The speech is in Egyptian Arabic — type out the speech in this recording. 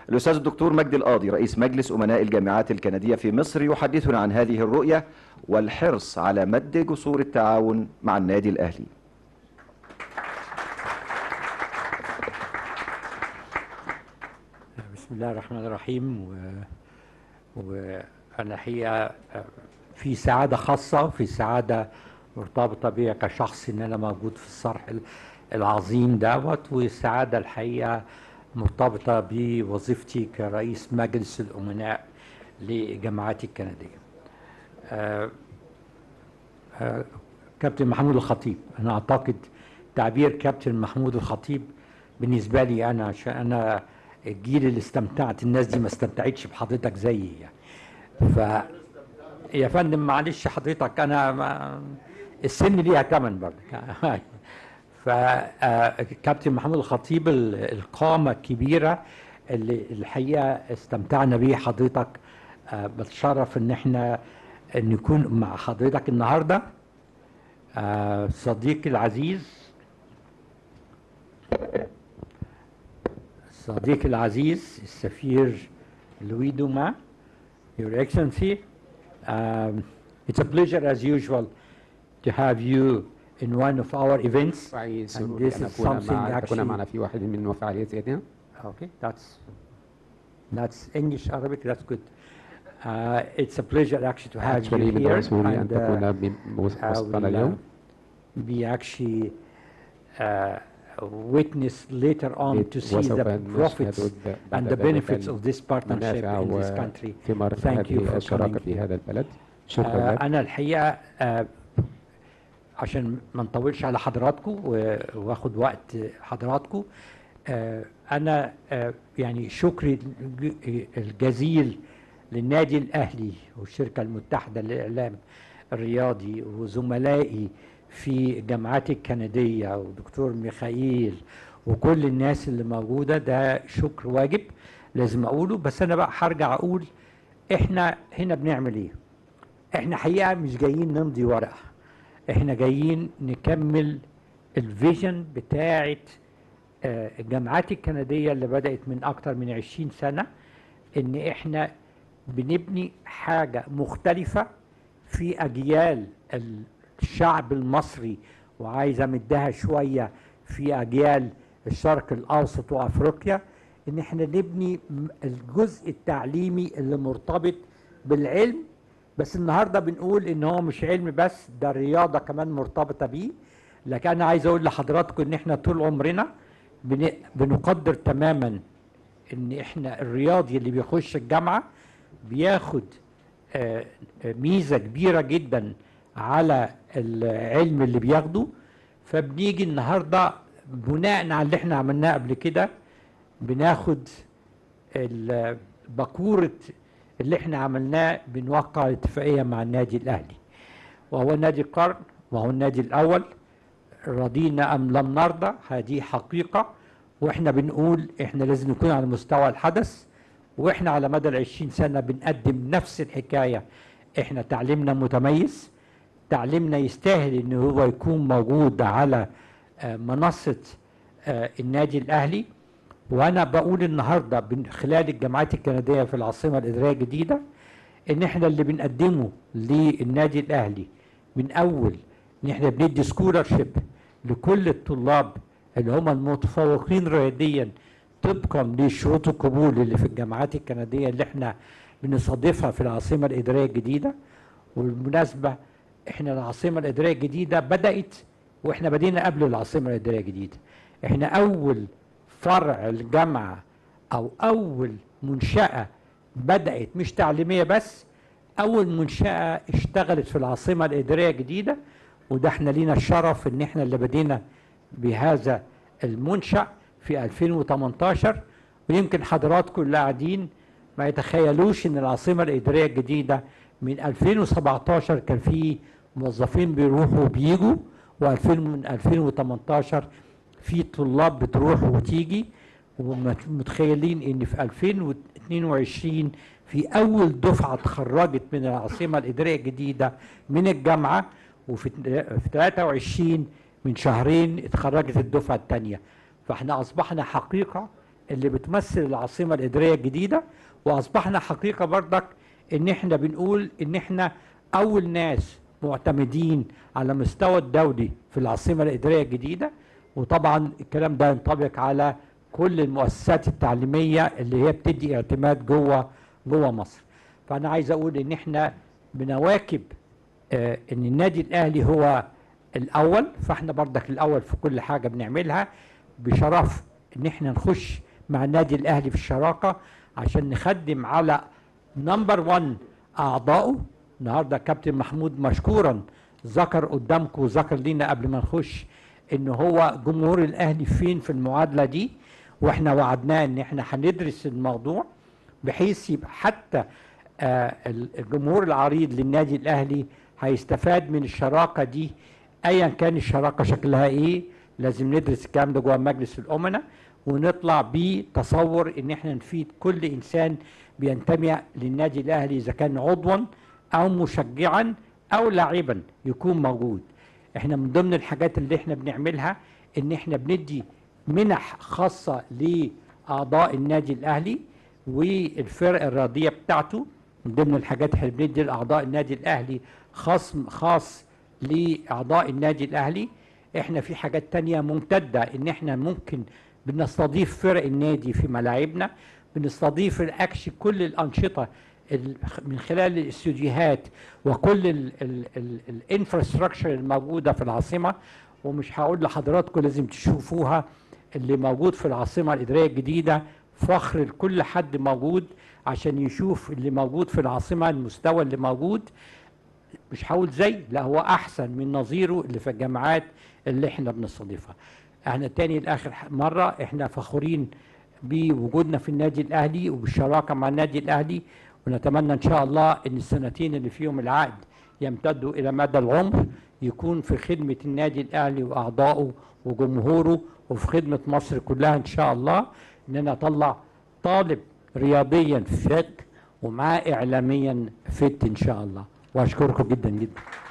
الأستاذ الدكتور مجدي القاضي رئيس مجلس أمناء الجامعات الكندية في مصر يحدثنا عن هذه الرؤية والحرص على مد جسور التعاون مع النادي الأهلي بسم الله الرحمن الرحيم و... وأنا حقيقة في سعادة خاصة في سعادة مرتبطة بيا كشخص إن أنا موجود في الصرح العظيم دوت والسعادة الحقيقة مرتبطة بوظيفتي كرئيس مجلس الأمناء لجامعات الكندية آه آه كابتن محمود الخطيب أنا أعتقد تعبير كابتن محمود الخطيب بالنسبة لي أنا عشان أنا الجيل اللي استمتعت الناس دي ما استمتعتش بحضرتك زيي يعني ف يا فندم معلش حضرتك انا ما السن ليها ثمن برضه فكابتن محمود الخطيب القامة الكبيرة اللي الحقيقة استمتعنا بيه حضرتك بتشرف ان احنا نكون مع حضرتك النهاردة صديقي العزيز صديقي العزيز السفير لوي دوما Your Excellency um, it's a pleasure as usual to have you in one of our events سعيد and سروري this أن is أكون something مع تكون actually معنا في واحد من فعالياتنا okay that's that's English Arabic that's good uh, it's a pleasure actually to have actually you من here المسؤول أن and تكون uh, بوسطنا I will, اليوم uh, be actually uh, witness later on to see وسوف the profits نشهد بعد and the ذلك benefits of this partnership المنافع in this country. وثمار Thank you هذه for الشراكة coming في here. هذا البلد شكرا آه، لك انا الحقيقه آه، عشان ما نطولش على حضراتكم و- واخد وقت حضراتكم آه، انا آه، يعني شكري الج- الجزيل للنادي الاهلي والشركه المتحده للاعلام الرياضي وزملائي في الجامعات الكنديه ودكتور ميخائيل وكل الناس اللي موجوده ده شكر واجب لازم اقوله بس انا بقى هرجع اقول احنا هنا بنعمل ايه احنا حقيقه مش جايين نمضي ورقه احنا جايين نكمل الفيجن بتاعه آه، الجامعات الكنديه اللي بدات من اكتر من 20 سنه ان احنا بنبني حاجه مختلفه في اجيال الشعب المصري وعايز امدها شويه في اجيال الشرق الاوسط وافريقيا ان احنا نبني م- الجزء التعليمي اللي مرتبط بالعلم بس النهارده بنقول ان هو مش علم بس ده الرياضه كمان مرتبطه بيه لكن انا عايز اقول لحضراتكم ان احنا طول عمرنا بن- بنقدر تماما ان احنا الرياضي اللي بيخش الجامعه بياخد آه، آه، ميزه كبيره جدا على العلم اللي بياخده فبنيجي النهارده بناء على اللي احنا عملناه قبل كده بناخد ال- بكوره اللي احنا عملناه بنوقع اتفاقيه مع النادي الاهلي وهو نادي القرن وهو النادي الاول رضينا ام لم نرضى هذه حقيقه واحنا بنقول احنا لازم نكون على مستوى الحدث واحنا على مدى العشرين سنه بنقدم نفس الحكايه احنا تعليمنا متميز تعليمنا يستاهل ان هو يكون موجود على آه، منصه آه، النادي الاهلي وانا بقول النهارده من خلال الجامعات الكنديه في العاصمه الاداريه الجديده ان احنا اللي بنقدمه للنادي الاهلي من اول ان احنا بندي سكولرشيب لكل الطلاب اللي هم المتفوقين رياضيا طبقا لشروط القبول اللي في الجامعات الكنديه اللي احنا بنستضيفها في العاصمه الاداريه الجديده وبالمناسبه احنا العاصمه الاداريه الجديده بدات واحنا بدينا قبل العاصمه الاداريه الجديده احنا اول فرع الجامعه او اول منشاه بدات مش تعليميه بس اول منشاه اشتغلت في العاصمه الاداريه الجديده وده احنا لينا الشرف ان احنا اللي بدينا بهذا المنشا في 2018 ويمكن حضراتكم اللي قاعدين ما يتخيلوش ان العاصمه الاداريه الجديده من 2017 كان في موظفين بيروحوا وبيجوا و2000 من 2018 في طلاب بتروح وتيجي ومتخيلين ان في 2022 في اول دفعه اتخرجت من العاصمه الاداريه الجديده من الجامعه وفي في 23 من شهرين اتخرجت الدفعه الثانيه فاحنا اصبحنا حقيقه اللي بتمثل العاصمه الاداريه الجديده واصبحنا حقيقه برضك ان احنا بنقول ان احنا اول ناس معتمدين على مستوى الدولي في العاصمه الاداريه الجديده وطبعا الكلام ده ينطبق على كل المؤسسات التعليميه اللي هي بتدي اعتماد جوه جوه مصر فانا عايز اقول ان احنا بنواكب آه، ان النادي الاهلي هو الاول فاحنا برضك الاول في كل حاجه بنعملها بشرف ان احنا نخش مع النادي الاهلي في الشراكه عشان نخدم على نمبر 1 اعضائه النهارده كابتن محمود مشكورا ذكر قدامكم وذكر لينا قبل ما نخش ان هو جمهور الاهلي فين في المعادله دي واحنا وعدناه ان احنا هندرس الموضوع بحيث يبقى حتى آه، الجمهور العريض للنادي الاهلي هيستفاد من الشراكه دي ايا كان الشراكه شكلها ايه لازم ندرس الكلام ده جوه مجلس الامناء ونطلع بتصور ان احنا نفيد كل انسان بينتمي للنادي الاهلي اذا كان عضوا او مشجعا او لاعبا يكون موجود احنا من ضمن الحاجات اللي احنا بنعملها ان احنا بندي منح خاصه لاعضاء النادي الاهلي والفرق الرياضيه بتاعته من ضمن الحاجات احنا بندي لاعضاء النادي الاهلي خصم خاص لاعضاء النادي الاهلي احنا في حاجات تانية ممتدة ان احنا ممكن بنستضيف فرق النادي في ملاعبنا بنستضيف الاكش كل الانشطة ال- من خلال الاستوديوهات وكل الانفراستراكشر الموجودة في العاصمة ومش هقول لحضراتكم لازم تشوفوها اللي موجود في العاصمة الإدارية الجديدة فخر لكل حد موجود عشان يشوف اللي موجود في العاصمة المستوى اللي موجود مش هقول زي لا هو احسن من نظيره اللي في الجامعات اللي احنا بنستضيفها احنا تاني لاخر ح- مره احنا فخورين بوجودنا في النادي الاهلي وبالشراكه مع النادي الاهلي ونتمنى ان شاء الله ان السنتين اللي فيهم العقد يمتدوا الى مدى العمر يكون في خدمه النادي الاهلي واعضائه وجمهوره وفي خدمه مصر كلها ان شاء الله ان انا اطلع طالب رياضيا فت ومعاه اعلاميا فت ان شاء الله واشكركم جدا جدا